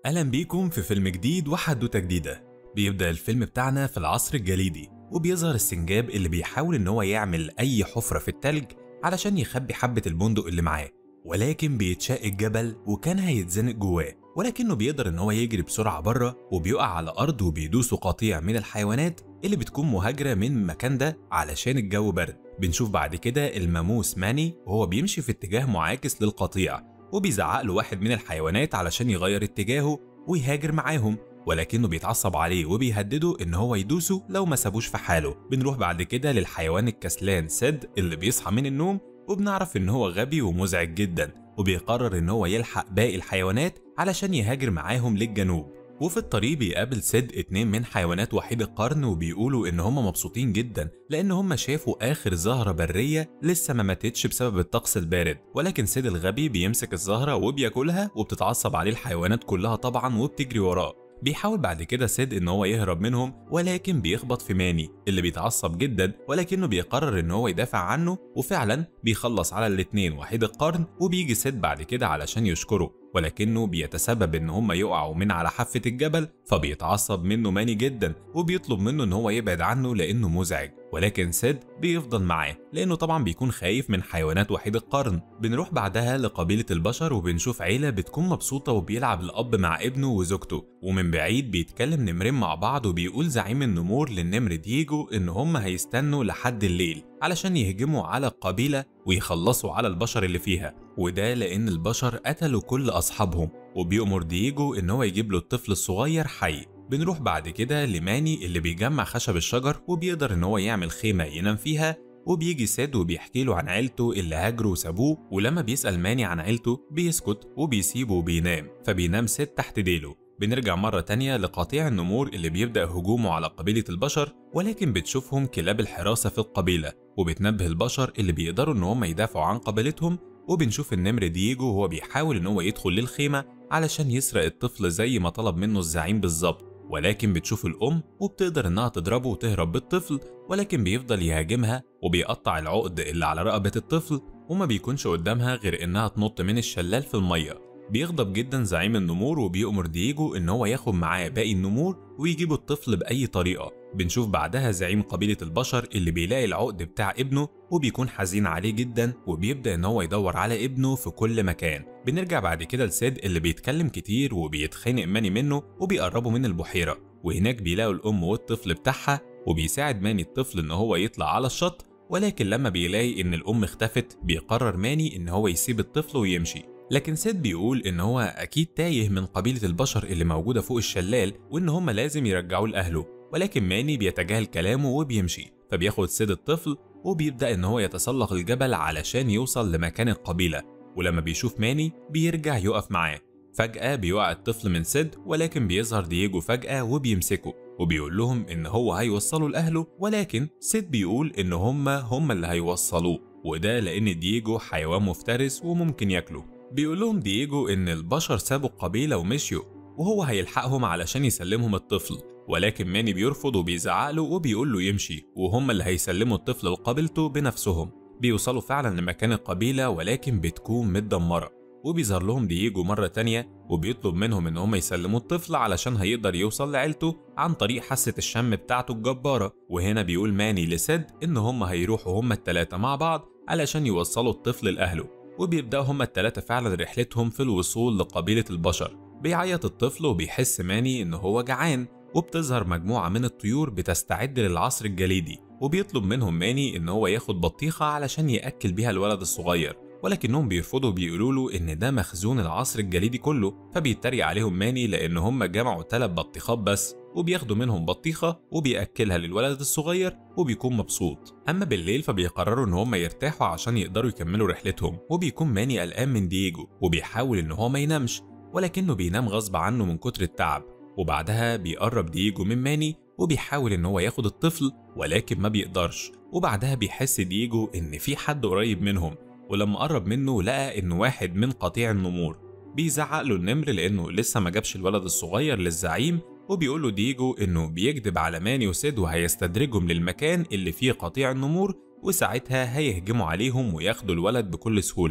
أهلا بيكم في فيلم جديد وحدوتة جديدة بيبدأ الفيلم بتاعنا في العصر الجليدي وبيظهر السنجاب اللي بيحاول إن هو يعمل أي حفرة في التلج علشان يخبي حبة البندق اللي معاه ولكن بيتشق الجبل وكان هيتزنق جواه ولكنه بيقدر إن هو يجري بسرعة بره وبيقع على الأرض وبيدوسه قطيع من الحيوانات اللي بتكون مهاجرة من المكان ده علشان الجو برد بنشوف بعد كده الماموس ماني وهو بيمشي في اتجاه معاكس للقطيع وبيزعق له واحد من الحيوانات علشان يغير اتجاهه ويهاجر معاهم ولكنه بيتعصب عليه وبيهدده ان هو يدوسه لو ما سابوش في حاله بنروح بعد كده للحيوان الكسلان سد اللي بيصحى من النوم وبنعرف ان هو غبي ومزعج جدا وبيقرر ان هو يلحق باقي الحيوانات علشان يهاجر معاهم للجنوب وفي الطريق بيقابل سيد اتنين من حيوانات وحيد القرن وبيقولوا ان هم مبسوطين جدا لان هم شافوا اخر زهرة برية لسه ما ماتتش بسبب الطقس البارد ولكن سيد الغبي بيمسك الزهرة وبياكلها وبتتعصب عليه الحيوانات كلها طبعا وبتجري وراه بيحاول بعد كده سيد ان هو يهرب منهم ولكن بيخبط في ماني اللي بيتعصب جدا ولكنه بيقرر ان هو يدافع عنه وفعلا بيخلص على الاتنين وحيد القرن وبيجي سيد بعد كده علشان يشكره ولكنه بيتسبب ان هم يقعوا من على حافة الجبل فبيتعصب منه ماني جدا وبيطلب منه ان هو يبعد عنه لانه مزعج ولكن سيد بيفضل معاه لانه طبعا بيكون خايف من حيوانات وحيد القرن بنروح بعدها لقبيلة البشر وبنشوف عيلة بتكون مبسوطة وبيلعب الاب مع ابنه وزوجته ومن بعيد بيتكلم نمرين مع بعض وبيقول زعيم النمور للنمر دييجو ان هم هيستنوا لحد الليل علشان يهجموا على القبيلة ويخلصوا على البشر اللي فيها وده لأن البشر قتلوا كل أصحابهم وبيأمر دييجو إن هو يجيب له الطفل الصغير حي بنروح بعد كده لماني اللي بيجمع خشب الشجر وبيقدر إن هو يعمل خيمة ينام فيها وبيجي سيد وبيحكي له عن عيلته اللي هاجروا وسابوه ولما بيسأل ماني عن عيلته بيسكت وبيسيبه وبينام فبينام سيد تحت ديله بنرجع مرة تانية لقطيع النمور اللي بيبدأ هجومه على قبيلة البشر ولكن بتشوفهم كلاب الحراسة في القبيلة وبتنبه البشر اللي بيقدروا إن هم يدافعوا عن قبيلتهم وبنشوف النمر دييجو وهو بيحاول إن هو يدخل للخيمة علشان يسرق الطفل زي ما طلب منه الزعيم بالظبط ولكن بتشوف الأم وبتقدر إنها تضربه وتهرب بالطفل ولكن بيفضل يهاجمها وبيقطع العقد اللي على رقبة الطفل وما بيكونش قدامها غير إنها تنط من الشلال في المية بيغضب جدا زعيم النمور وبيأمر دييجو إن هو ياخد معاه باقي النمور ويجيبوا الطفل بأي طريقة بنشوف بعدها زعيم قبيلة البشر اللي بيلاقي العقد بتاع ابنه وبيكون حزين عليه جدا وبيبدأ إن هو يدور على ابنه في كل مكان بنرجع بعد كده لسيد اللي بيتكلم كتير وبيتخانق ماني منه وبيقربوا من البحيرة وهناك بيلاقوا الأم والطفل بتاعها وبيساعد ماني الطفل إن هو يطلع على الشط ولكن لما بيلاقي إن الأم اختفت بيقرر ماني إن هو يسيب الطفل ويمشي لكن سيد بيقول إن هو أكيد تايه من قبيلة البشر اللي موجودة فوق الشلال وإن هم لازم يرجعوه لأهله ولكن ماني بيتجاهل كلامه وبيمشي فبياخد سيد الطفل وبيبدأ إن هو يتسلق الجبل علشان يوصل لمكان القبيلة ولما بيشوف ماني بيرجع يقف معاه فجأة بيقع الطفل من سيد ولكن بيظهر دييجو فجأة وبيمسكه وبيقول لهم إن هو هيوصله لأهله ولكن سيد بيقول إن هما هما اللي هيوصلوه وده لأن دييجو حيوان مفترس وممكن ياكله بيقول لهم دييجو إن البشر سابوا القبيلة ومشيوا وهو هيلحقهم علشان يسلمهم الطفل ولكن ماني بيرفض وبيزعق له وبيقول له يمشي وهم اللي هيسلموا الطفل لقبيلته بنفسهم بيوصلوا فعلا لمكان القبيلة ولكن بتكون متدمرة وبيظهر لهم دييجو مرة تانية وبيطلب منهم إن هم يسلموا الطفل علشان هيقدر يوصل لعيلته عن طريق حاسة الشم بتاعته الجبارة وهنا بيقول ماني لسيد إن هم هيروحوا هم التلاتة مع بعض علشان يوصلوا الطفل لأهله وبيبدأوا هما التلاتة فعلا رحلتهم في الوصول لقبيلة البشر بيعيط الطفل وبيحس ماني إن هو جعان وبتظهر مجموعة من الطيور بتستعد للعصر الجليدي وبيطلب منهم ماني إن هو ياخد بطيخة علشان يأكل بيها الولد الصغير ولكنهم بيرفضوا بيقولوا له إن ده مخزون العصر الجليدي كله فبيتريق عليهم ماني لأن هم جمعوا تلات بطيخات بس وبياخدوا منهم بطيخة وبيأكلها للولد الصغير وبيكون مبسوط أما بالليل فبيقرروا إن هم يرتاحوا عشان يقدروا يكملوا رحلتهم وبيكون ماني قلقان من دييجو وبيحاول إن هو ما ينامش ولكنه بينام غصب عنه من كتر التعب وبعدها بيقرب دييجو من ماني وبيحاول ان هو ياخد الطفل ولكن ما بيقدرش وبعدها بيحس دييجو ان في حد قريب منهم ولما قرب منه لقى ان واحد من قطيع النمور بيزعق له النمر لانه لسه ما جابش الولد الصغير للزعيم وبيقول له دييجو انه بيكذب على ماني وسيد وهيستدرجهم للمكان اللي فيه قطيع النمور وساعتها هيهجموا عليهم وياخدوا الولد بكل سهوله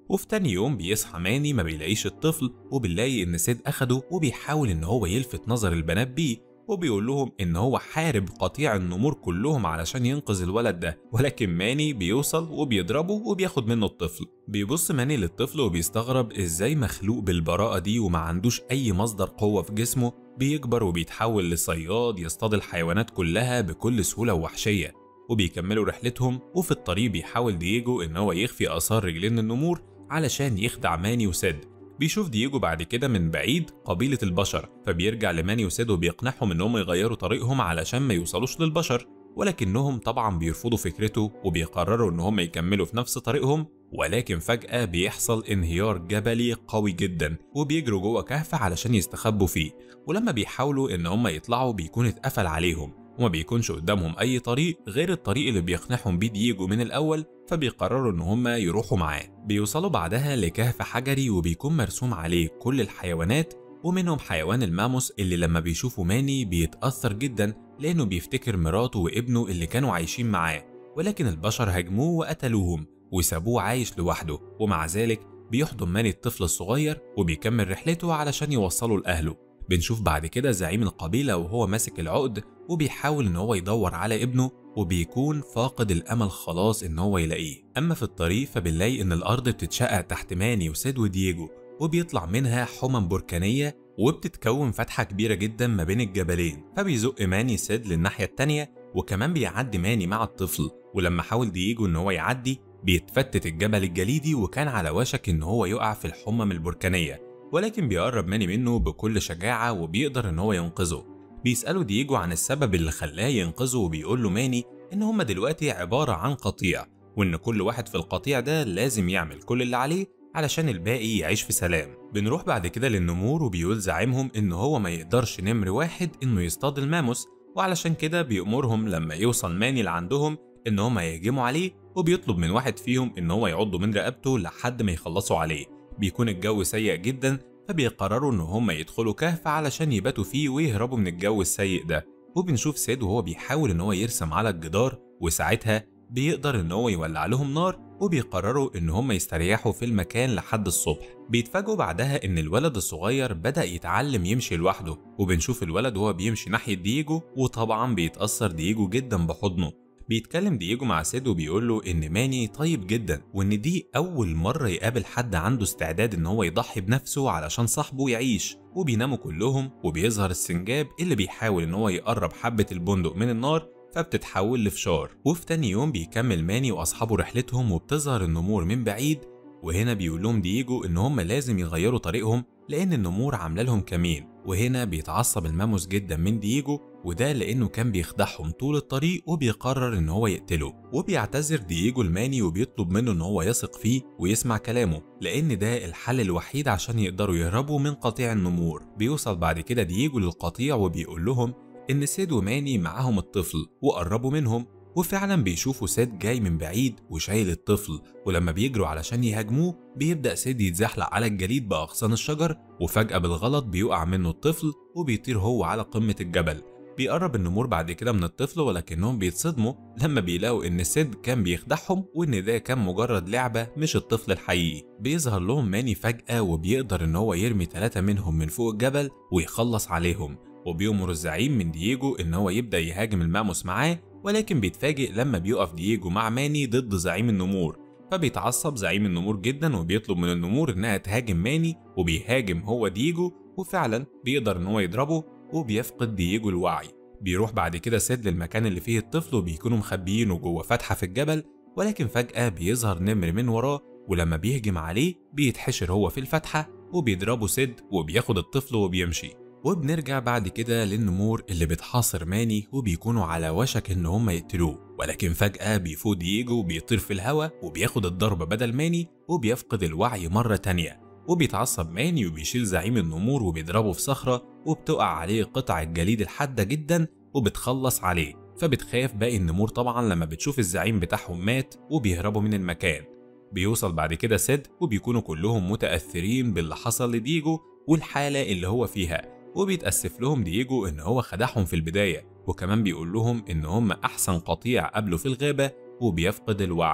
وفي تاني يوم بيصحى ماني ما بيلاقيش الطفل وبنلاقي ان سيد اخده وبيحاول ان هو يلفت نظر البنات بيه وبيقول لهم ان هو حارب قطيع النمور كلهم علشان ينقذ الولد ده ولكن ماني بيوصل وبيضربه وبياخد منه الطفل بيبص ماني للطفل وبيستغرب ازاي مخلوق بالبراءة دي وما عندوش اي مصدر قوة في جسمه بيكبر وبيتحول لصياد يصطاد الحيوانات كلها بكل سهولة ووحشية وبيكملوا رحلتهم وفي الطريق بيحاول دييجو ان هو يخفي اثار رجلين النمور علشان يخدع ماني وسيد بيشوف دييجو بعد كده من بعيد قبيلة البشر فبيرجع لماني وسيد وبيقنعهم انهم يغيروا طريقهم علشان ما يوصلوش للبشر ولكنهم طبعا بيرفضوا فكرته وبيقرروا ان هم يكملوا في نفس طريقهم ولكن فجأة بيحصل انهيار جبلي قوي جدا وبيجروا جوه كهف علشان يستخبوا فيه ولما بيحاولوا ان هم يطلعوا بيكون اتقفل عليهم وما بيكونش قدامهم اي طريق غير الطريق اللي بيقنعهم بيه دييجو من الاول فبيقرروا ان هم يروحوا معاه بيوصلوا بعدها لكهف حجري وبيكون مرسوم عليه كل الحيوانات ومنهم حيوان الماموس اللي لما بيشوفوا ماني بيتأثر جدا لأنه بيفتكر مراته وابنه اللي كانوا عايشين معاه ولكن البشر هاجموه وقتلوهم وسابوه عايش لوحده ومع ذلك بيحضن ماني الطفل الصغير وبيكمل رحلته علشان يوصله لأهله بنشوف بعد كده زعيم القبيلة وهو ماسك العقد وبيحاول إن هو يدور على ابنه وبيكون فاقد الأمل خلاص إن هو يلاقيه أما في الطريق فبنلاقي إن الأرض بتتشقق تحت ماني وسيد ودييجو وبيطلع منها حمم بركانية وبتتكون فتحة كبيرة جدا ما بين الجبلين فبيزق ماني سيد للناحية التانية وكمان بيعدي ماني مع الطفل ولما حاول دييجو إن هو يعدي بيتفتت الجبل الجليدي وكان على وشك إن هو يقع في الحمم البركانية ولكن بيقرب ماني منه بكل شجاعة وبيقدر إن هو ينقذه بيسأله دييجو عن السبب اللي خلاه ينقذه وبيقول له ماني إن هما دلوقتي عبارة عن قطيع وإن كل واحد في القطيع ده لازم يعمل كل اللي عليه علشان الباقي يعيش في سلام بنروح بعد كده للنمور وبيقول زعيمهم إن هو ما يقدرش نمر واحد إنه يصطاد الماموس وعلشان كده بيأمرهم لما يوصل ماني لعندهم إن هما يهجموا عليه وبيطلب من واحد فيهم إن هو يعضه من رقبته لحد ما يخلصوا عليه بيكون الجو سيء جدا فبيقرروا إن هما يدخلوا كهف علشان يباتوا فيه ويهربوا من الجو السيء ده وبنشوف سيد وهو بيحاول إن هو يرسم على الجدار وساعتها بيقدر إن هو يولع لهم نار وبيقرروا إن هما يستريحوا في المكان لحد الصبح بيتفاجئوا بعدها إن الولد الصغير بدأ يتعلم يمشي لوحده وبنشوف الولد وهو بيمشي ناحية دييجو وطبعا بيتأثر دييجو جدا بحضنه بيتكلم دييجو مع سيد وبيقول له إن ماني طيب جدا وإن دي أول مرة يقابل حد عنده استعداد إن هو يضحي بنفسه علشان صاحبه يعيش وبيناموا كلهم وبيظهر السنجاب اللي بيحاول إن هو يقرب حبة البندق من النار فبتتحول لفشار وفي تاني يوم بيكمل ماني وأصحابه رحلتهم وبتظهر النمور من بعيد وهنا بيقول لهم دييجو إن هم لازم يغيروا طريقهم لأن النمور عاملة لهم كمين وهنا بيتعصب الماموس جدا من دييجو وده لأنه كان بيخدعهم طول الطريق وبيقرر إن هو يقتله وبيعتذر دييجو الماني وبيطلب منه إن هو يثق فيه ويسمع كلامه لأن ده الحل الوحيد عشان يقدروا يهربوا من قطيع النمور بيوصل بعد كده دييجو للقطيع وبيقول لهم إن سيد وماني معاهم الطفل وقربوا منهم وفعلا بيشوفوا سيد جاي من بعيد وشايل الطفل ولما بيجروا علشان يهاجموه بيبدأ سيد يتزحلق على الجليد بأغصان الشجر وفجأة بالغلط بيقع منه الطفل وبيطير هو على قمة الجبل بيقرب النمور بعد كده من الطفل ولكنهم بيتصدموا لما بيلاقوا ان سيد كان بيخدعهم وان ده كان مجرد لعبة مش الطفل الحقيقي بيظهر لهم ماني فجأة وبيقدر ان هو يرمي ثلاثة منهم من فوق الجبل ويخلص عليهم وبيأمر الزعيم من دييجو ان هو يبدأ يهاجم الماموس معاه ولكن بيتفاجئ لما بيقف دييجو مع ماني ضد زعيم النمور فبيتعصب زعيم النمور جدا وبيطلب من النمور انها تهاجم ماني وبيهاجم هو دييجو وفعلا بيقدر ان هو يضربه وبيفقد دييجو الوعي بيروح بعد كده سيد للمكان اللي فيه الطفل وبيكونوا مخبيينه جوه فتحة في الجبل ولكن فجأة بيظهر نمر من وراه ولما بيهجم عليه بيتحشر هو في الفتحة وبيضربه سيد وبياخد الطفل وبيمشي وبنرجع بعد كده للنمور اللي بتحاصر ماني وبيكونوا على وشك ان هم يقتلوه ولكن فجأة بيفوت دييجو وبيطير في الهواء وبياخد الضربة بدل ماني وبيفقد الوعي مرة تانية وبيتعصب ماني وبيشيل زعيم النمور وبيضربه في صخرة وبتقع عليه قطع الجليد الحادة جدا وبتخلص عليه فبتخاف باقي النمور طبعا لما بتشوف الزعيم بتاعهم مات وبيهربوا من المكان بيوصل بعد كده سيد وبيكونوا كلهم متأثرين باللي حصل لديجو والحالة اللي هو فيها وبيتأسف لهم دييجو إن هو خدعهم في البداية وكمان بيقول لهم إن هم أحسن قطيع قابله في الغابة وبيفقد الوعي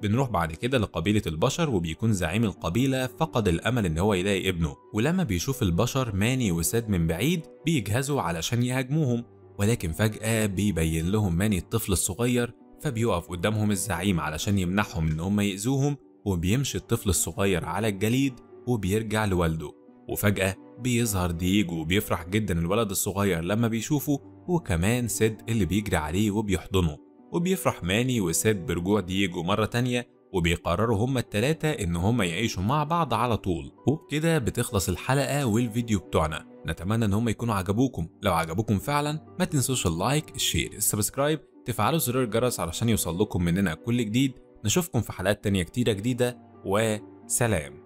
بنروح بعد كده لقبيلة البشر وبيكون زعيم القبيلة فقد الأمل إن هو يلاقي ابنه ولما بيشوف البشر ماني وساد من بعيد بيجهزوا علشان يهاجموهم ولكن فجأة بيبين لهم ماني الطفل الصغير فبيقف قدامهم الزعيم علشان يمنعهم إن هم يأذوهم وبيمشي الطفل الصغير على الجليد وبيرجع لوالده وفجأة بيظهر دييجو وبيفرح جدا الولد الصغير لما بيشوفه وكمان سيد اللي بيجري عليه وبيحضنه وبيفرح ماني وسيد برجوع دييجو مرة تانية وبيقرروا هما التلاتة إن هما يعيشوا مع بعض على طول وبكده بتخلص الحلقة والفيديو بتوعنا نتمنى إن هما يكونوا عجبوكم لو عجبوكم فعلا ما تنسوش اللايك الشير السبسكرايب تفعلوا زر الجرس علشان يوصل لكم مننا كل جديد نشوفكم في حلقات تانية كتيرة جديدة وسلام